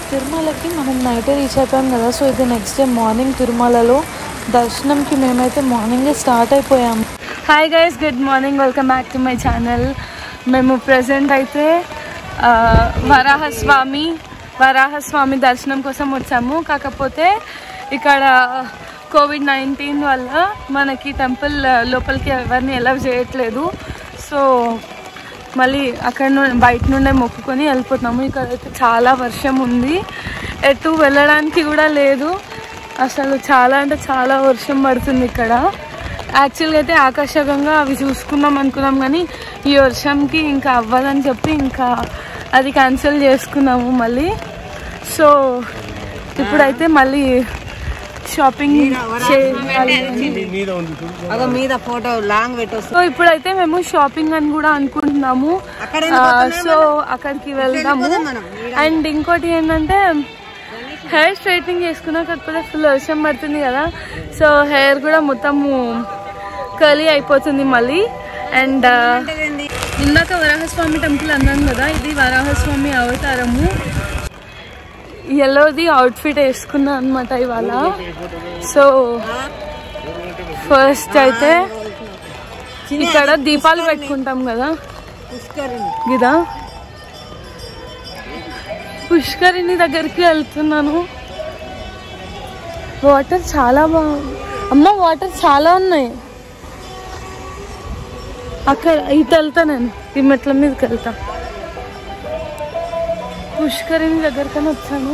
తిరుమలకి మనం నైటే రీచ్ అయిపోయాం కదా సో ఇది నెక్స్ట్ డే మార్నింగ్ తిరుమలలో దర్శనంకి మేమైతే మార్నింగే స్టార్ట్ అయిపోయాము hi guys good morning welcome back to my channel మేము ప్రజెంట్ అయితే ఆ, వరాహస్వామి వరాహస్వామి దర్శనం కోసం వచ్చాము కాకపోతే ఇక్కడ కోవిడ్ నైన్టీన్ వల్ల మనకి టెంపుల్ లోపలికి ఎవరిని అలౌ చేయట్లేదు సో మళ్ళీ అక్కడ నుండి బయట నుండే మొక్కుకొని వెళ్ళిపోతున్నాము ఇక్కడైతే చాలా వర్షం ఉంది ఎటు వెళ్ళడానికి కూడా లేదు అసలు చాలా అంటే చాలా వర్షం పడుతుంది ఇక్కడ యాక్చువల్గా అయితే ఆకర్షకంగా అవి చూసుకుందాం అనుకున్నాం కానీ ఈ వర్షంకి ఇంకా అవ్వదని చెప్పి ఇంకా అది క్యాన్సిల్ చేసుకున్నాము మళ్ళీ సో ఇప్పుడైతే మళ్ళీ షాపింగ్ చేయాలి అని అగో మీద ఫోటో లాంగ్ పెట్టొచ్చు సో ఇప్పుడైతే మేము షాపింగ్ అని కూడా అనుకుంటున్నాము అక్కడ ఆ, సో అక్కడికి వెళ్దాము అండ్ ఇంకోటి ఏంటంటే హెయిర్ స్ట్రైట్నింగ్ చేసుకున్నా కాకపోతే ఫుల్ వర్షం పడుతుంది కదా సో హెయిర్ కూడా మొత్తము కర్లీ అయిపోతుంది మళ్ళీ అండ్ ఇందాక వరాహస్వామి టెంపుల్ అన్నాను కదా ఇది వరాహస్వామి అవతారము ఎల్లోది అవుట్ఫిట్ వేసుకున్నా అనమాట ఇవాళ సో ఫస్ట్ అయితే ఇక్కడ దీపాలు పెట్టుకుంటాం కదా పుష్కరిణి ఇదా పుష్కరిణి దగ్గరికి వెళ్తున్నాను వాటర్ చాలా బాగుంది అమ్మ వాటర్ చాలా ఉన్నాయి అక్కడ ఇటు వెళ్తా నేను ఈ మెట్ల మీదకి వెళ్తా పుష్కరిణి దగ్గరకని వచ్చాను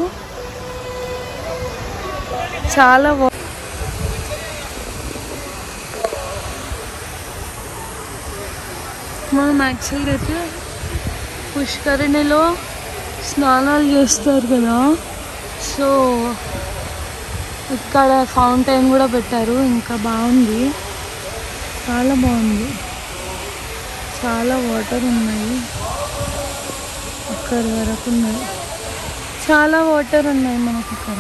చాలా బా మనం యాక్చువల్గా అయితే పుష్కరిణిలో స్నానాలు చేస్తారు కదా సో ఇక్కడ ఫౌంటైన్ కూడా పెట్టారు ఇంకా బాగుంది చాలా బాగుంది చాలా వాటర్ ఉన్నాయి అక్కడ వరకు ఉన్నాయి చాలా వాటర్ ఉన్నాయి మనకి ఇక్కడ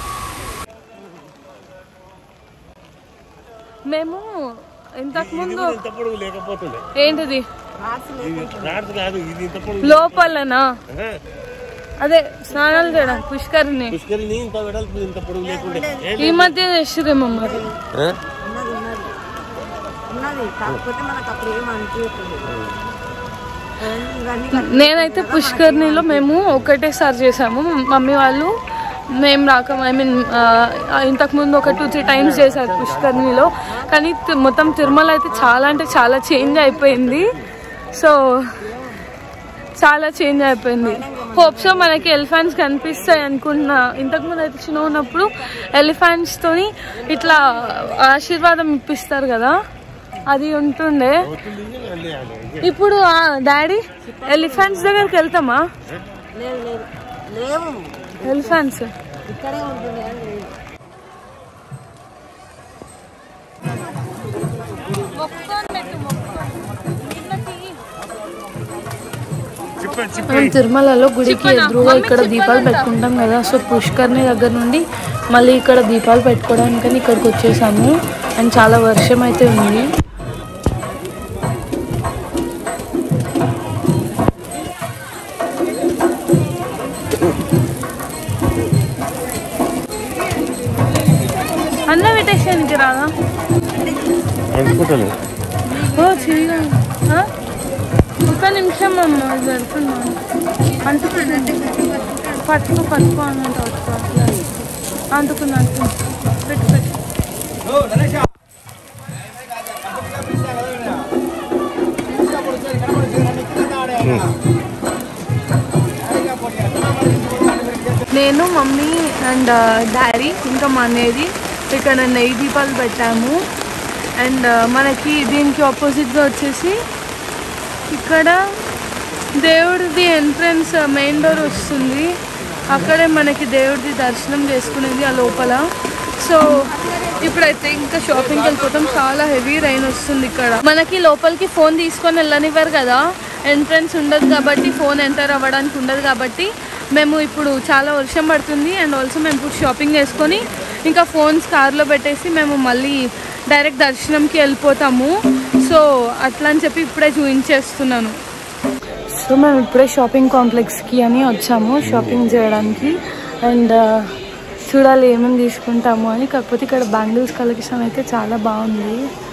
మేము ఇంతకు ముందు ఇంత పొడుగు లేకపోతుండే ఏంటిది ఇది రాడ్స్ కాదు ఇది ఇంత పొడుగు లోపలనా ఆహా. అదే స్నానాలు చేయడం పుష్కరిణి పుష్కరిణి ఇంత వెడల్పు ఇంత పొడుగు లేకుండే ఈ మధ్య చేసిరేమో మరి ఆ? ఉన్నది ఉన్నది ఉన్నది కాకపోతే మనకు అప్పుడు ఏం అనిపించలేదు ఇవన్నీ నేనైతే పుష్కర్ణిలో మేము ఒకటేసారి చేసాము మమ్మీ వాళ్ళు మేము రాక ఐ మీన్ ఇంతకుముందు ఒక టూ త్రీ టైమ్స్ చేశారు పుష్కర్ణిలో కానీ తి- మొత్తం తిరుమల అయితే చాలా అంటే చాలా చేంజ్ అయిపోయింది సో చాలా చేంజ్ అయిపోయింది హోప్ సో మనకి ఎలిఫెంట్స్ కనిపిస్తాయి అనుకుంటున్నా ఇంతకుముందు అయితే చిన్న ఉన్నప్పుడు ఎలిఫెంట్స్ తోని ఇట్లా ఆశీర్వాదం ఇప్పిస్తారు కదా అది ఉంటుండే అన్నీ అన్నీ. ఇప్పుడు డాడీ ఎలిఫెంట్స్ దగ్గరికి వెళ్తామా లేదు లేదు లేవు ఎలిఫెంట్స్ ఇక్కడే ఉంటుంది కానీ లేదు మనం తిరుమలలో గుడికి ఎదురుగా ఇక్కడ దీపాలు పెట్టుకుంటాం కదా సో పుష్కర్ని దగ్గర నుండి మళ్ళీ ఇక్కడ దీపాలు పెట్టుకోవడానికని ఇక్కడికి వచ్చేసాము అండ్ చాలా వర్షం అయితే ఉంది అన్న పెట్టేసానికి రాదా అనుకుంటాను ఓ చిరిగా ఆ? ఒక్క నిమిషం అమ్మ అది పెడుతున్నాను అంటుకుందండి పట్టుకు పట్టుకో అన్నట్టు అంటుకుంది అంటుకుంది పెట్టు పెట్టు నేను మమ్మీ అండ్ డాడీ ఇంకా మా అనేది ఇక్కడ నెయ్యి దీపాలు పెట్టాము అండ్ మనకి దీనికి ఆపోజిట్గా వచ్చేసి ఇక్కడ దేవుడిది ఎంట్రన్స్ మెయిన్ డోర్ వస్తుంది అక్కడే మనకి దేవుడిది దర్శనం చేసుకునేది ఆ లోపల సో ఇప్పుడైతే ఇంకా షాపింగ్కి వెళ్ళిపోతాం చాలా హెవీ రైన్ వస్తుంది ఇక్కడ మనకి లోపలికి ఫోన్ తీసుకొని వెళ్ళనివ్వరు కదా ఎంట్రన్స్ ఉండదు కాబట్టి ఫోన్ ఎంటర్ అవ్వడానికి ఉండదు కాబట్టి మేము ఇప్పుడు చాలా వర్షం పడుతుంది అండ్ ఆల్సో మేము ఇప్పుడు షాపింగ్ చేసుకొని ఇంకా ఫోన్స్ కార్లో పెట్టేసి మేము మళ్ళీ డైరెక్ట్ దర్శనంకి వెళ్ళిపోతాము సో అట్లా అని చెప్పి ఇప్పుడే చూపించేస్తున్నాను సో మేము ఇప్పుడే షాపింగ్ కాంప్లెక్స్కి అని వచ్చాము షాపింగ్ చేయడానికి అండ్ చూడాలి ఏమేమి తీసుకుంటాము అని కాకపోతే ఇక్కడ బ్యాంగిల్స్ కలెక్షన్ అయితే చాలా బాగుంది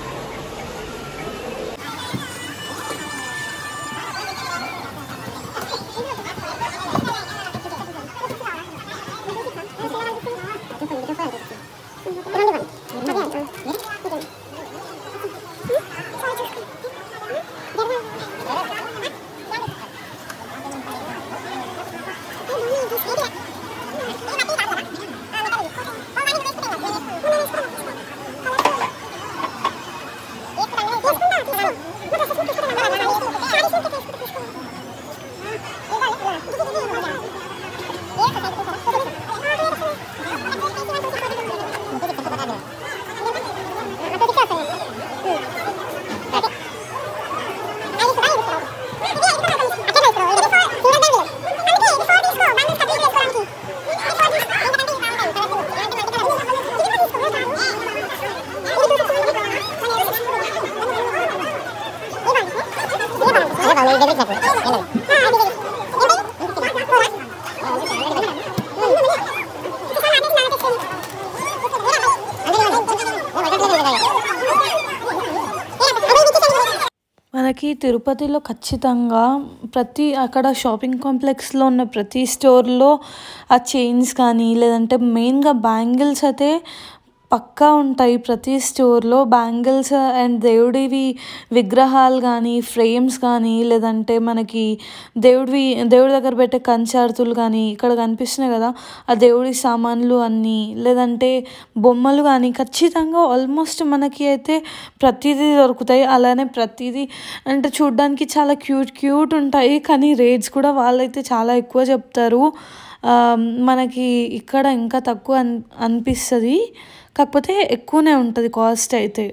మనకి తిరుపతిలో ఖచ్చితంగా ప్రతి అక్కడ షాపింగ్ కాంప్లెక్స్లో ఉన్న ప్రతి స్టోర్లో ఆ చైన్స్ కానీ లేదంటే మెయిన్గా బ్యాంగిల్స్ అయితే పక్కా ఉంటాయి ప్రతి స్టోర్లో బ్యాంగిల్స్ అండ్ దేవుడివి విగ్రహాలు కానీ ఫ్రేమ్స్ కానీ లేదంటే మనకి దేవుడివి దేవుడి దగ్గర పెట్టే కంచార్తులు కానీ ఇక్కడ కనిపిస్తున్నాయి కదా ఆ దేవుడి సామాన్లు అన్నీ లేదంటే బొమ్మలు కానీ ఖచ్చితంగా ఆల్మోస్ట్ మనకి అయితే ప్రతిదీ దొరుకుతాయి అలానే ప్రతిదీ అంటే చూడ్డానికి చాలా క్యూట్ క్యూట్ ఉంటాయి కానీ రేట్స్ కూడా వాళ్ళైతే చాలా ఎక్కువ చెప్తారు ఆ, మనకి ఇక్కడ ఇంకా తక్కువ అన్ అనిపిస్తుంది కాకపోతే ఎక్కువనే ఉంటుంది కాస్ట్ అయితే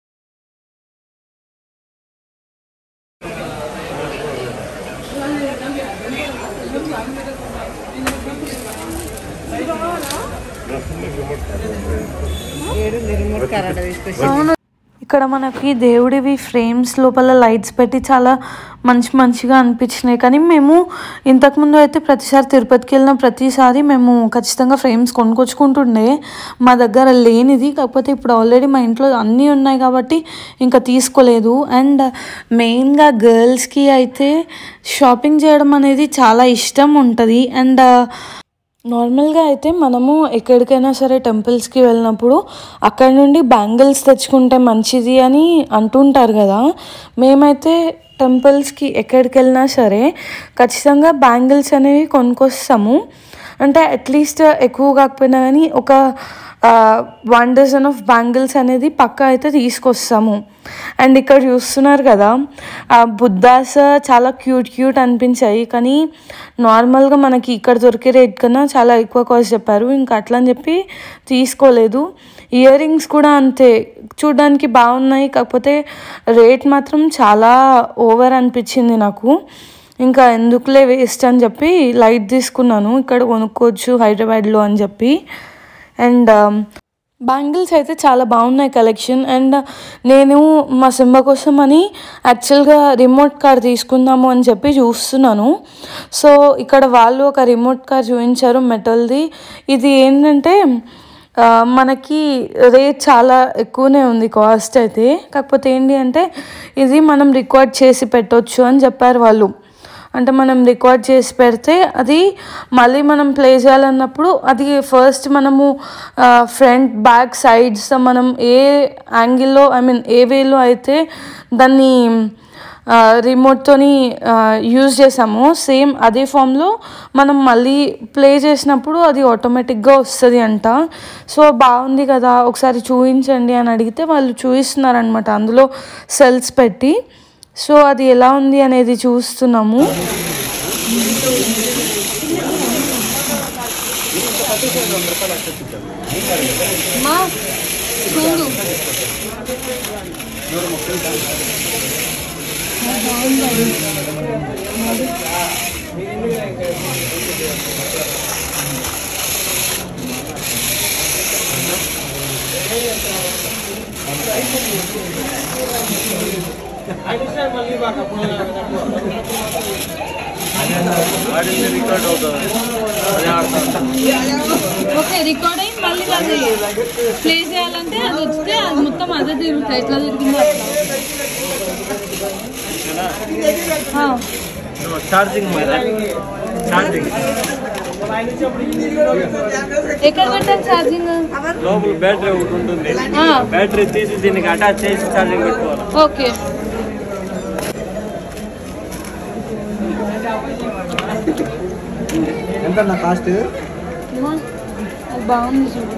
ఏడు రిమోట్ కరాట తీసుకొచ్చి అవును ఇక్కడ మనకి దేవుడివి ఫ్రేమ్స్ లోపల లైట్స్ పెట్టి చాలా మంచి మంచిగా అనిపించినాయి కానీ మేము ఇంతకుముందు అయితే ప్రతిసారి తిరుపతికి వెళ్ళిన ప్రతిసారి మేము ఖచ్చితంగా ఫ్రేమ్స్ కొనుక్కొచ్చుకుంటుండే మా దగ్గర లేనిది కాకపోతే ఇప్పుడు ఆల్రెడీ మా ఇంట్లో అన్నీ ఉన్నాయి కాబట్టి ఇంకా తీసుకోలేదు అండ్ మెయిన్గా గర్ల్స్కి అయితే షాపింగ్ చేయడం అనేది చాలా ఇష్టం ఉంటుంది అండ్ నార్మల్గా అయితే మనము ఎక్కడికైనా సరే టెంపుల్స్కి వెళ్ళినప్పుడు అక్కడ నుండి బ్యాంగిల్స్ తెచ్చుకుంటే మంచిది అని అంటుంటారు కదా మేమైతే టెంపుల్స్కి ఎక్కడికి వెళ్ళినా సరే ఖచ్చితంగా బ్యాంగిల్స్ అనేవి కొనుక్కొస్తాము అంటే అట్లీస్ట్ ఎక్కువ కాకపోయినా కానీ ఒక వన్ డజన్ ఆఫ్ బ్యాంగిల్స్ అనేది పక్కా అయితే తీసుకొస్తాము అండ్ ఇక్కడ చూస్తున్నారు కదా ఆ బుద్ధాస్ చాలా క్యూట్ క్యూట్ అనిపించాయి కానీ నార్మల్గా మనకి ఇక్కడ దొరికే రేట్ కన్నా చాలా ఎక్కువ కాస్ట్ చెప్పారు ఇంకా అట్లా అని చెప్పి తీసుకోలేదు ఇయర్ రింగ్స్ కూడా అంతే చూడడానికి బాగున్నాయి కాకపోతే రేట్ మాత్రం చాలా ఓవర్ అనిపించింది నాకు ఇంకా ఎందుకులే వేస్ట్ అని చెప్పి లైట్ తీసుకున్నాను ఇక్కడ కొనుక్కోవచ్చు హైదరాబాద్లో అని చెప్పి అండ్ బ్యాంగిల్స్ అయితే చాలా బాగున్నాయి కలెక్షన్ అండ్ నేను మా సింబ కోసం అని యాక్చువల్గా రిమోట్ కార్ తీసుకుందాము అని చెప్పి చూస్తున్నాను సో ఇక్కడ వాళ్ళు ఒక రిమోట్ కార్ చూపించారు మెటల్ది ఇది ఏంటంటే ఆ, మనకి రేట్ చాలా ఎక్కువనే ఉంది కాస్ట్ అయితే కాకపోతే ఏంటి అంటే ఇది మనం రికార్డ్ చేసి పెట్టొచ్చు అని చెప్పారు వాళ్ళు అంటే మనం రికార్డ్ చేసి పెడితే అది మళ్ళీ మనం ప్లే చేయాలన్నప్పుడు అది ఫస్ట్ మనము ఫ్రంట్ బ్యాక్ సైడ్స్ మనం ఏ యాంగిల్లో ఐ మీన్ ఏ వేలో అయితే దాన్ని రిమోట్తోని యూజ్ చేసాము సేమ్ అదే ఫామ్లో మనం మళ్ళీ ప్లే చేసినప్పుడు అది ఆటోమేటిక్గా వస్తుంది అంట సో బాగుంది కదా ఒకసారి చూపించండి అని అడిగితే వాళ్ళు చూపిస్తున్నారనమాట అందులో సెల్స్ పెట్టి సో అది ఎలా ఉంది అనేది చూస్తున్నాము ఓకే రికార్డ్ అయ్యి మళ్ళీ అది ప్లే చేయాలంటే అది వస్తే అది మొత్తం అదే తిరుగుతాయి ఎట్లా తిరిగిందో అట్లా ఆ. ఛార్జింగ్ ఛార్జింగ్ ఎక్కడ పెట్టారు ఛార్జింగ్ లోపల బ్యాటరీ ఒకటి ఉంటుంది ఆ, బ్యాటరీ తీసి దీనికి అటాచ్ చేసి ఛార్జింగ్ పెట్టుకోవాలి ఓకే ఎంత నా కాస్ట్ అమ్మా, అది బాగుంది చూడు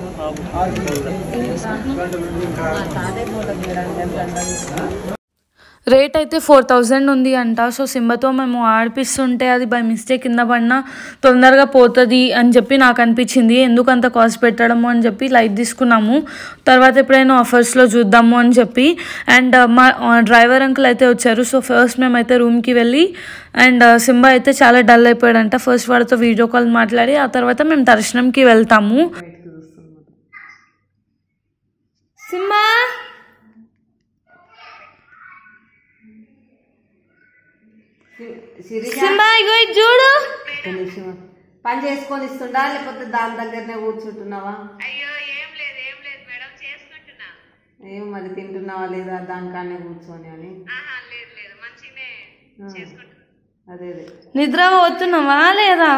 రేట్ అయితే ఫోర్ థౌజండ్ ఉంది అంట సో సింబతో మేము ఆడిపిస్తుంటే అది బై మిస్టేక్ కింద పడినా తొందరగా పోతుంది అని చెప్పి నాకు అనిపించింది ఎందుకు అంత కాస్ట్ పెట్టడము అని చెప్పి లైట్ తీసుకున్నాము తర్వాత ఎప్పుడైనా ఆఫర్స్లో చూద్దాము అని చెప్పి అండ్ మా డ్రైవర్ అంకుల్ అయితే వచ్చారు సో ఫస్ట్ మేమైతే రూమ్కి వెళ్ళి అండ్ సింబా అయితే చాలా డల్ అయిపోయాడంట ఫస్ట్ వాడితో వీడియో కాల్ మాట్లాడి ఆ తర్వాత మేము దర్శనంకి వెళ్తాము సింబా శిరీష సింబా ఇగో ఇది చూడు ఒక్క నిమిషం. పని చేసుకొని ఇస్తుండా లేకపోతే దాని దగ్గరనే కూర్చుంటున్నావా ఏం మరి తింటున్నావా లేదా దానికానే కూర్చొని అని ఆ. అదే అదే నిద్ర పోతున్నావా లేదా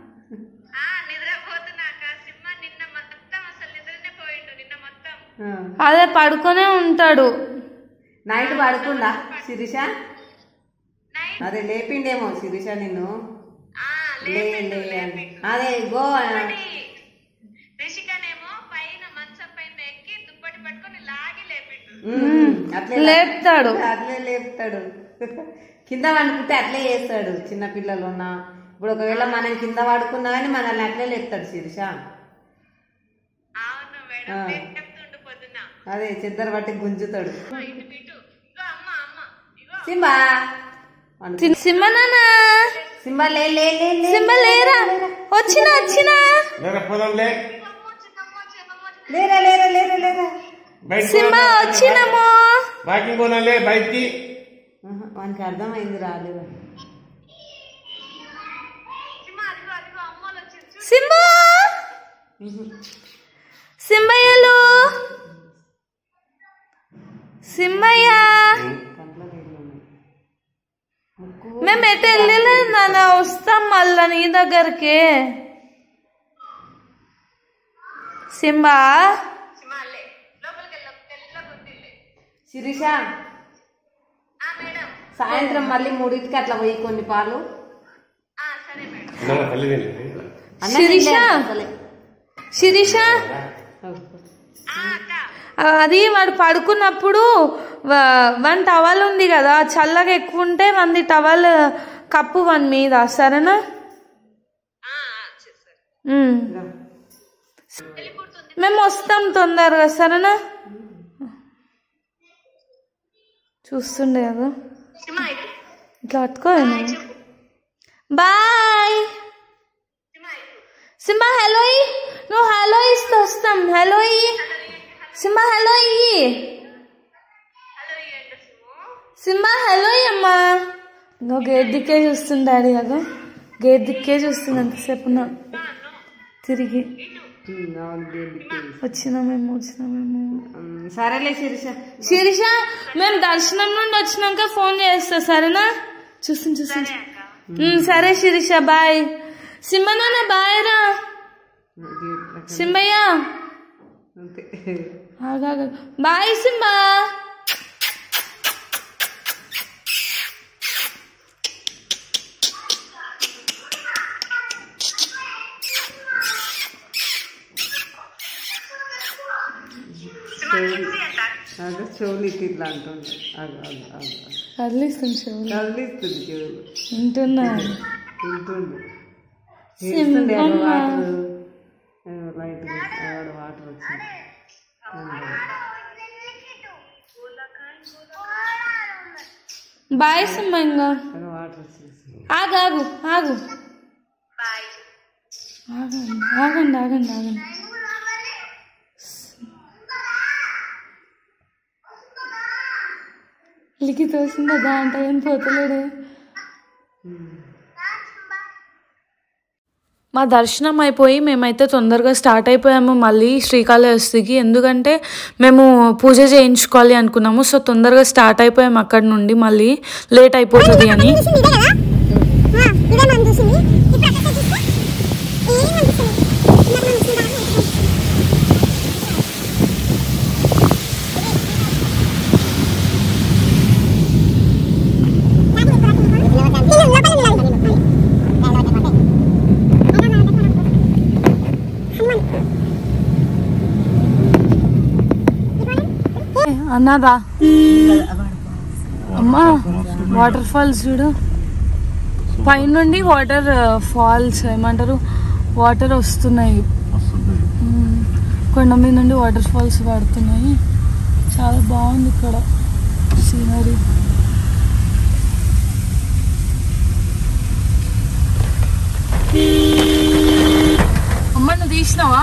ఆ. అదే పడుకొనే ఉంటాడు నైట్ పడుకుందా శిరీష అదే లేపిండేమో శిరీష నిన్ను లే లే అని. అదే గో ఉమ్, అట్లే లేపుతాడు అట్లే లేపుతాడు కింద వండుకుంటే అట్లే చేస్తాడు చిన్న పిల్లలు ఉన్నా ఇప్పుడు ఒకవేళ మనం కింద పడుకున్నా కానీ మనల్ని అట్లే లేపుతాడు శిరీష ఆ. అదే చెద్దరు బట్టి గుంజుతాడు సింబా వండు. సి- సింబ నాన్న సింబా లే లే లే లే. సింబ లేరా వచ్చిన వచ్చిన లేరా పోదాంలే లేరా లేరా లేరా లేరా బయట సింబ వచ్చినము వాకింగ్ పోదాంలే బయటికి ఆహా, వానికి అర్థమైంది రాలేదు సింబ సింబయ్యలు సింబయ్య కంట్లో నీళ్ళు ఉన్నాయి ముక్కు మేము ఎటు వెళ్ళలేదు నాన్న వస్తాం మళ్ళా నీ దగ్గరికి సింబా శిరీష సాయంత్రం మళ్ళీ మూడింటికి అట్లా పోయి కొన్ని పాలు మన తల్లి తినలేదు అన్నం శిరీష తినలే అసలే. శిరీష అది వాడు పడుకున్నప్పుడు వ- వన్ టవల్ ఉంది కదా చల్లగా ఎక్కువ ఉంటే వంది టవల్ కప్పు వన్ మీద సరేనా ఉమ్. మేము వస్తాం తొందరగా సరేనా చూస్తుండే కదా ఇట్లా పట్టుకోను బాయ్ సింబా హలో ఇయ్యి. నువ్వు హలో ఇస్తే వస్తాం హలో ఇయ్యి. సింబా హలో ఇయ్యి సింబా హలో ఇయ్యి అమ్మా ఇంకో గేట్ దిక్కే చూస్తుంది డాడీ అగో గేట్ దిక్కే చూస్తుంది ఎంతసేపు నా తిరిగి ఉమ్, అవును, baby. వచ్చినామేమో వచ్చినామేమో ఉమ్, సరేలే శిరీష శిరీష మేము దర్శనం నుండి వచ్చినాక ఫోన్ చేస్తా సరేనా చూస్తుంది చూస్తుంది ఉమ్, సరే శిరీష బాయ్ సింబనాన్న బాయ్ రా సింబయ్య అంతే ఆగాగు. బాయ్ సింబా అదే చెవులు ఇట్లా ఇట్లా అంటుంది అగు అగు అగు అగు. కదిలిస్తుంది చెవులు కదిలిస్తుంది చెవులు వింటున్నా తింటుంది సింబమ్మ. వాటర్ లైట్ వాటర్ వచ్చింది బాయ్ సింబా ఇంకా అక్కడ వాటర్ వచ్చేసి ఆగు ఆగు ఆగు ఆగండి ఆగండి ఆగండి ఆగండి లికి తోసిందా దాంట్లో ఏం పోతలేడే మా దర్శనం అయిపోయి మేమైతే తొందరగా స్టార్ట్ అయిపోయాము మళ్ళీ శ్రీకాళహస్తికి ఎందుకంటే మేము పూజ చేయించుకోవాలి అనుకున్నాము సో తొందరగా స్టార్ట్ అయిపోయాము అక్కడ నుండి మళ్ళీ లేట్ అయిపోతుంది అని అన్నదా అమ్మా వాటర్ ఫాల్స్ చూడు పైనుండి వాటర్ ఫాల్స్ ఏమంటారు వాటర్ వస్తున్నాయి మ్మ్. కొండ మీద నుండి వాటర్ ఫాల్స్ పడుతున్నాయి చాలా బాగుంది ఇక్కడ సీనరీ అమ్మ నువ్వు తీసినావా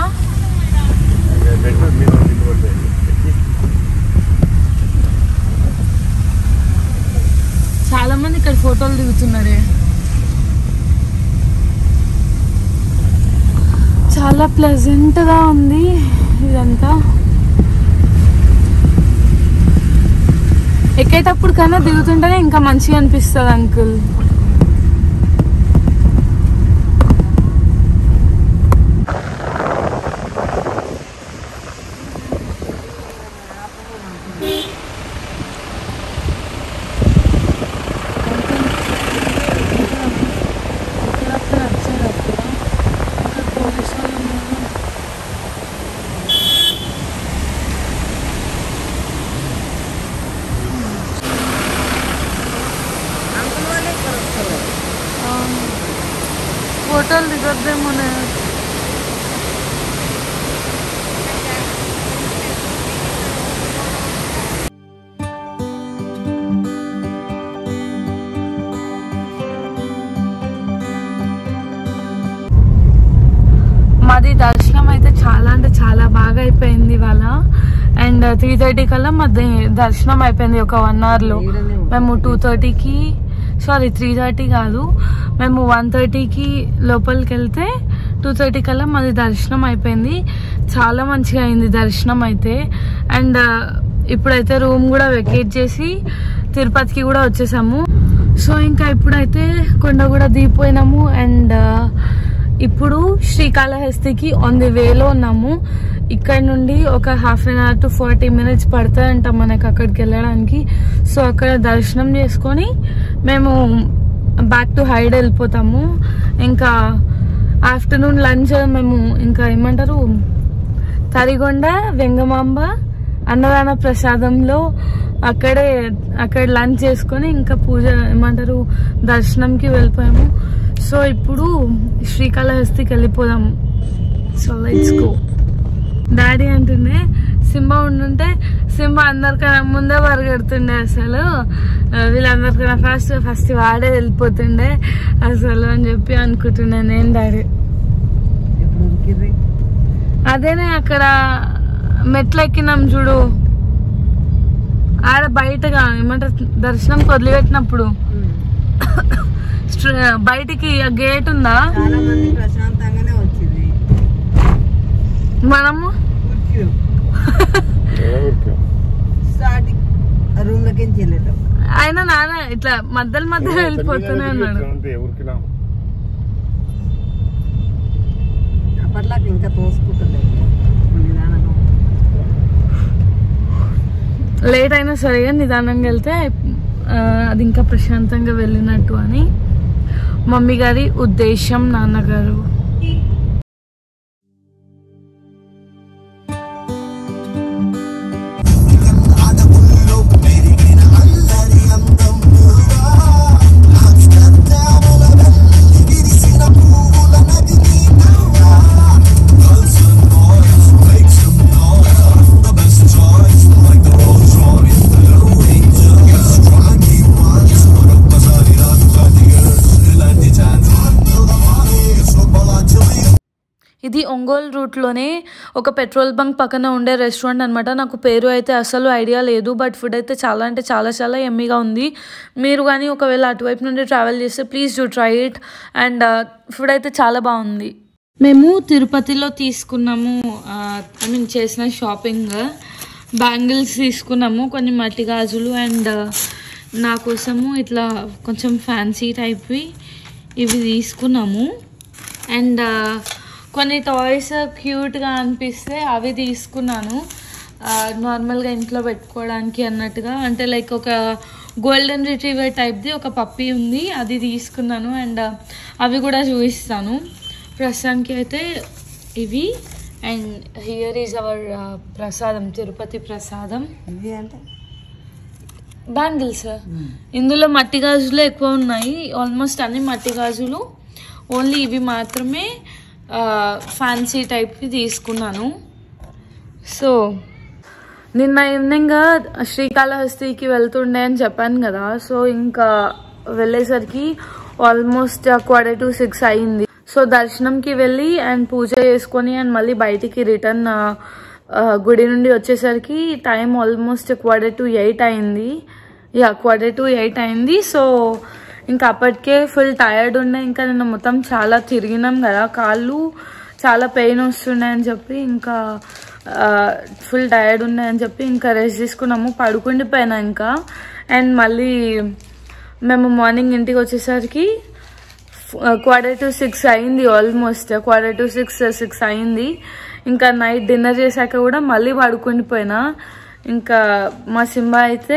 చాలా మంది ఇక్కడ ఫోటోలు దిగుతున్నారే చాలా ప్లెజెంట్ గా ఉంది ఇదంతా ఎక్కేటప్పుడు కన్నా దిగుతుంటేనే ఇంకా మంచిగా అనిపిస్తుంది అంకుల్ ఫోటోలు దిగొద్దేమోనే మాది దర్శనం అయితే చాలా అంటే చాలా బాగా అయిపోయింది ఇవాళ అండ్ త్రీ థర్టీ కల్లా మాది దర్శనం అయిపోయింది ఒక వన్ అవర్లో మేము టూ థర్టీకి సారీ త్రీ థర్టీ కాదు మేము వన్ థర్టీకి లోపలికి వెళ్తే టూ థర్టీ కల్లా మాది దర్శనం అయిపోయింది చాలా మంచిగా అయింది దర్శనం అయితే అండ్ ఇప్పుడైతే రూమ్ కూడా వెకేట్ చేసి తిరుపతికి కూడా వచ్చేసాము సో ఇంకా ఇప్పుడైతే కొండ కూడా దిగిపోయినాము అండ్ ఇప్పుడు శ్రీకాళహస్తికి ఆన్ ది వేలో ఉన్నాము ఇక్కడ నుండి ఒక half an hour to forty minutes పడుతుందంట మనకి అక్కడికి వెళ్ళడానికి సో అక్కడ దర్శనం చేసుకొని మేము బ్యాక్ టు హైడ్ వెళ్ళిపోతాము ఇంకా ఆఫ్టర్నూన్ లంచ్ మేము ఇంకా ఏమంటారు తరిగొండ వెంగమాంబ అన్నదాన ప్రసాదంలో అక్కడే అక్కడ లంచ్ చేసుకొని ఇంకా పూజ ఏమంటారు దర్శనంకి వెళ్ళిపోయాము సో ఇప్పుడు శ్రీకాళహస్తికి వెళ్ళిపోదాము సో లెట్స్ గో డాడీ అంటుండే సింబా ఉండుంటే సింబా అందరికన్నా ముందే పరిగెడుతుండే అసలు ఆ, వీళ్ళందరికన్నా ఫస్ట్ ఫస్ట్ వాడే వెళ్ళిపోతుండే అసలు అని చెప్పి అనుకుంటున్నా నేను డాడీ ఎప్పుడు ఉరికిర్రి అదేనే అక్కడ మెట్లు ఎక్కినాం చూడు ఆడ బయటగా ఏమంటారు దర్శనం వదిలిపెట్టినప్పుడు స్ట్ర- బయటికి గేట్ ఉందా చాలా మంది ప్రశాంతంగానే వచ్చింది మనము స్టార్టింగ్ రూమ్ లోకి వెళ్ళేటప్పుడు ఆయన నాన్న ఇట్లా మధ్యలో మధ్యలో వెళ్ళిపోతూనే ఉన్నాడు ఎవరికి అప్పట్లాగా ఇంకా తోసుకుంటుంది నిదానంగా లేట్ అయినా సరిగా నిదానంగా వెళ్తే ఆ, అది ఇంకా ప్రశాంతంగా వెళ్ళినట్టు అని మమ్మీ గారి ఉద్దేశం నాన్నగారు ఇది ఒంగోలు రూట్లోనే ఒక పెట్రోల్ బంక్ పక్కన ఉండే రెస్టారెంట్ అనమాట నాకు పేరు అయితే అసలు ఐడియా లేదు బట్ ఫుడ్ అయితే చాలా అంటే చాలా చాలా ఎమ్మీగా ఉంది మీరు కానీ ఒకవేళ అటువైపు నుండి ట్రావెల్ చేస్తే please do try it and food అయితే చాలా బాగుంది మేము తిరుపతిలో తీసుకున్నాము ఐ మీన్ చేసిన షాపింగ్ బ్యాంగిల్స్ తీసుకున్నాము కొన్ని మట్టి గాజులు అండ్ నా కోసము ఇట్లా కొంచెం ఫ్యాన్సీ టైప్వి ఇవి తీసుకున్నాము అండ్ కొన్ని టాయ్స్ క్యూట్గా అనిపిస్తే అవి తీసుకున్నాను నార్మల్గా ఇంట్లో పెట్టుకోవడానికి అన్నట్టుగా అంటే లైక్ ఒక గోల్డెన్ రిట్రీవర్ టైప్ది ఒక పప్పి ఉంది అది తీసుకున్నాను అండ్ అవి కూడా చూపిస్తాను ప్రస్తుతానికి అయితే ఇవి అండ్ హియర్ ఈజ్ అవర్ ప్రసాదం తిరుపతి ప్రసాదం ఇది అంటే బ్యాంగిల్స్ ఇందులో మట్టి గాజులు ఎక్కువ ఉన్నాయి ఆల్మోస్ట్ అన్ని మట్టి గాజులు ఓన్లీ ఇవి మాత్రమే ఫ్యాన్సీ టైప్వి తీసుకున్నాను సో నిన్న ఈవినింగ్ శ్రీకాళహస్తికి వెళ్తుండే అని చెప్పాను కదా సో ఇంకా వెళ్ళేసరికి ఆల్మోస్ట్ క్వార్టర్ టు సిక్స్ అయింది సో దర్శనంకి వెళ్ళి అండ్ పూజ చేసుకొని అండ్ మళ్ళీ బయటికి రిటర్న్ గుడి నుండి వచ్చేసరికి time almost quarter to eight అయింది యా క్వార్టర్ టు ఎయిట్ అయింది సో ఇంకా అప్పటికే ఫుల్ టైర్డ్ ఉండే ఇంకా నిన్న మొత్తం చాలా తిరిగినాం కదా కాళ్ళు చాలా పెయిన్ వస్తున్నాయి అని చెప్పి ఇంకా ఫుల్ టైర్డ్ ఉన్నాయని చెప్పి ఇంకా రెస్ట్ తీసుకున్నాము పడుకుండిపోయినా ఇంకా అండ్ మళ్ళీ మేము మార్నింగ్ ఇంటికి వచ్చేసరికి క్వార్టర్ టు సిక్స్ అయింది almost quarter to six six అయింది ఇంకా నైట్ డిన్నర్ చేశాక కూడా మళ్ళీ పడుకుండిపోయినా ఇంకా మా సింబా అయితే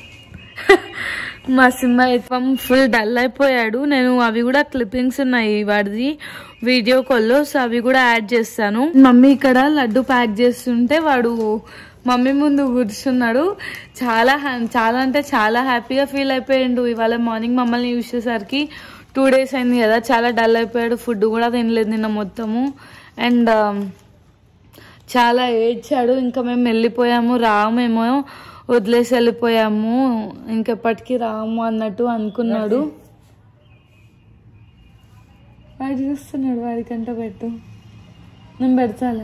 మా సింబా అయితే ఫుల్ డల్ అయిపోయాడు నేను అవి కూడా క్లిప్పింగ్స్ ఉన్నాయి వాడిది వీడియో కాల్లో సో అవి కూడా యాడ్ చేస్తాను మమ్మీ ఇక్కడ లడ్డు ప్యాక్ చేస్తుంటే వాడు మమ్మీ ముందు కూర్చున్నాడు చాలా హ్యా- చాలా అంటే చాలా హ్యాపీగా ఫీల్ అయిపోయాడు ఇవాళ మార్నింగ్ మమ్మల్ని చూసేసరికి టూ డేస్ అయింది కదా చాలా డల్ అయిపోయాడు ఫుడ్ కూడా తినలేదు నిన్న మొత్తము అండ్ చాలా ఏడ్చాడు ఇంకా మేము వెళ్ళిపోయాము రామేమో వదిలేసి వెళ్ళిపోయాము ఇంకెప్పటికీ రాము అన్నట్టు అనుకున్నాడు వాడు చూస్తున్నాడు వాడికంట పెట్టు నేను పెడతాలే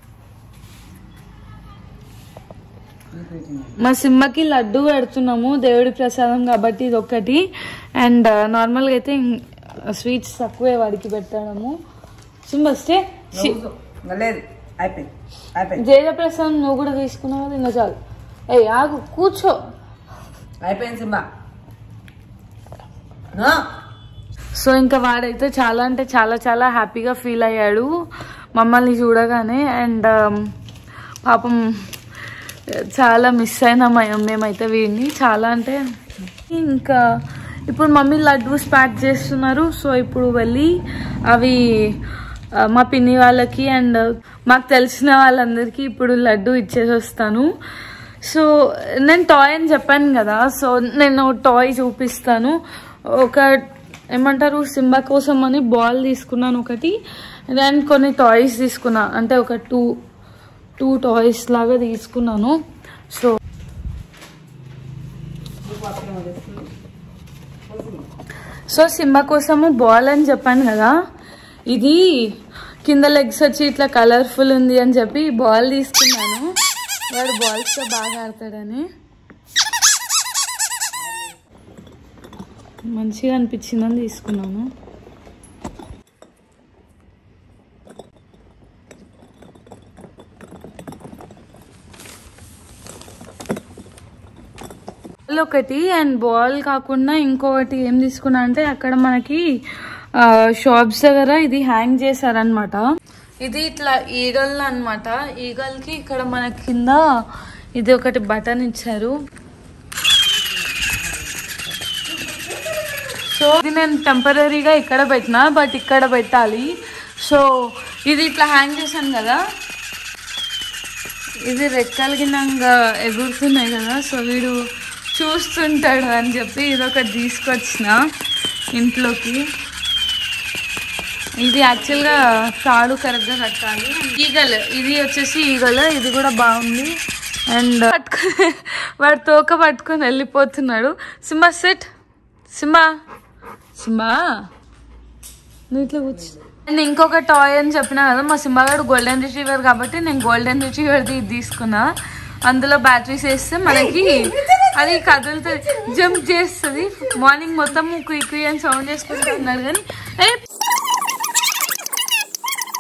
మా సింహకి లడ్డు పెడుతున్నాము దేవుడి ప్రసాదం కాబట్టి ఇది ఒక్కటి అండ్ నార్మల్గా అయితే స్వీట్స్ తక్కువే వాడికి పెట్టడము సింహ స్టే లేదు అయిపోయింది అయిపోయింది జయ ప్రసాదం నువ్వు కూడా తీసుకున్నావు కదా ఇంకా చాలు ఏ ఆగు కూర్చో అయిపోయింది సింబా సో ఇంకా వాడైతే చాలా అంటే చాలా చాలా హ్యాపీగా ఫీల్ అయ్యాడు మమ్మల్ని చూడగానే అండ్ పాపం చాలా మిస్ అయినాం మేమైతే వీడిని చాలా అంటే ఇంకా ఇప్పుడు మమ్మీ లడ్డూస్ ప్యాక్ చేస్తున్నారు సో ఇప్పుడు వెళ్ళి అవి ఆ, మా పిన్ని వాళ్ళకి అండ్ మాకు తెలిసిన వాళ్ళందరికీ ఇప్పుడు లడ్డు ఇచ్చేసి వస్తాను సో నేను టాయ్ అని చెప్పాను కదా సో నేను టాయ్ చూపిస్తాను ఒక ఏమంటారు సింబా కోసం అని బాల్ తీసుకున్నాను ఒకటి దాని కొన్ని టాయ్స్ తీసుకున్నా అంటే ఒక టూ టూ టాయ్స్ లాగా తీసుకున్నాను సో సో సింబా కోసము బాల్ అని చెప్పాను కదా ఇది కింద లెగ్స్ వచ్చి ఇట్లా కలర్ఫుల్ ఉంది అని చెప్పి బాల్ తీసుకున్నాను వాడు బాల్స్తో బాగా ఆడతాడని మంచిగా అనిపించిందని తీసుకున్నాను బాల్ ఒకటి అండ్ బాల్ కాకుండా ఇంకొకటి ఏం తీసుకున్నా అంటే అక్కడ మనకి షాప్స్ దగ్గర ఇది హ్యాంగ్ చేశారనమాట ఇది ఇట్లా ఈగల్ అన్నమాట ఈగల్ కి ఇక్కడ మన కింద ఇది ఒకటి బటన్ ఇచ్చారు సో ఇది నేను టెంపరీగా ఇక్కడ పెట్టినా బట్ ఇక్కడ పెట్టాలి సో ఇది ఇట్లా హ్యాంగ్ చేశాను కదా ఇది రెక్కలు గిన్నంగా ఎగురుతున్నాయి కదా సో వీడు చూస్తుంటాడు అని చెప్పి ఇది ఒకటి తీసుకొచ్చిన ఇంట్లోకి ఇది యాక్చువల్గా తాడు కరెక్ట్గా కట్టాలి ఈగల్ ఇది వచ్చేసి ఈగల్ ఇది కూడా బాగుంది అండ్ పట్టుకుని వాడు తోక పట్టుకొని వెళ్ళిపోతున్నాడు సింబా సెట్ సింబా సింబా నువ్వు ఇట్లా కూర్చో అండ్ ఇంకొక టాయ్ అని చెప్పినా కదా మా సింబాగాడు గోల్డెన్ రిట్రీవర్ కాబట్టి నేను గోల్డెన్ రిట్రీవర్ది ఇది తీసుకున్నా అందులో బ్యాటరీస్ వేస్తే మనకి అది కదులుతుంది జంప్ చేస్తుంది మార్నింగ్ మొత్తం కుయి కుయి అని సౌండ్ చేసుకుంటూ ఉన్నాడు కానీ ఏ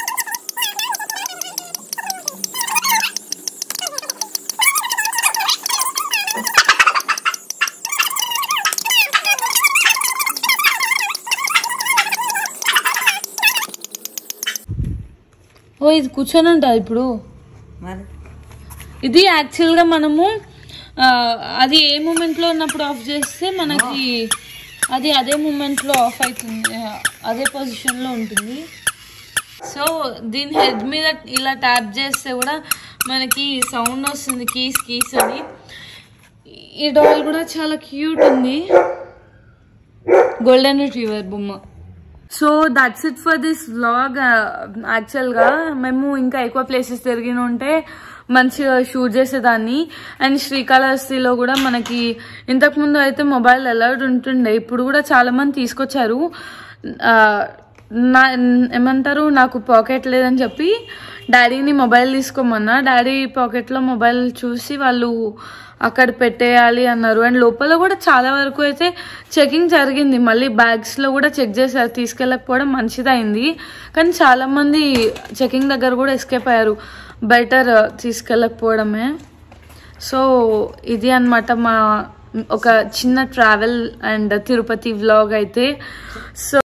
ఓ ఇది కూర్చొని ఉంటుంది ఇప్పుడు మరి ఇది యాక్చువల్గా మనము ఆ, అది ఏ మూమెంట్లో ఉన్నప్పుడు ఆఫ్ చేస్తే మనకి అది అదే మూమెంట్లో ఆఫ్ అవుతుంది ఆ, అదే పొజిషన్లో ఉంటుంది సో దీని హెడ్ మీద ఇలా ట్యాప్ చేస్తే కూడా మనకి సౌండ్ వస్తుంది కీస్ కీస్ అని ఈ డాల్ కూడా చాలా క్యూట్ ఉంది గోల్డెన్ రిట్రీవర్ బొమ్మ so that's it for this vlog యాక్చువల్గా మేము ఇంకా ఎక్కువ ప్లేసెస్ తిరిగిన ఉంటే మంచిగా షూట్ చేసేదాన్ని అండ్ శ్రీకాళహస్తిలో కూడా మనకి ఇంతకుముందు అయితే మొబైల్ అలౌడ్ ఉంటుండే ఇప్పుడు కూడా చాలా మంది తీసుకొచ్చారు ఆ, నా ఏమంటారు నాకు పాకెట్ లేదని చెప్పి డాడీని మొబైల్ తీసుకోమన్నా డాడీ పాకెట్లో మొబైల్ చూసి వాళ్ళు అక్కడ పెట్టేయాలి అన్నారు అండ్ లోపల కూడా చాలా వరకు అయితే చెకింగ్ జరిగింది మళ్ళీ బ్యాగ్స్లో కూడా చెక్ చేశారు తీసుకెళ్ళకపోవడం మంచిదైంది కానీ చాలా మంది చెకింగ్ దగ్గర కూడా ఎస్కేప్ అయ్యారు బెటర్ తీసుకెళ్ళకపోవడమే సో ఇది అన్నమాట మా ఒక చిన్న ట్రావెల్ అండ్ తిరుపతి వ్లాగ్ అయితే సో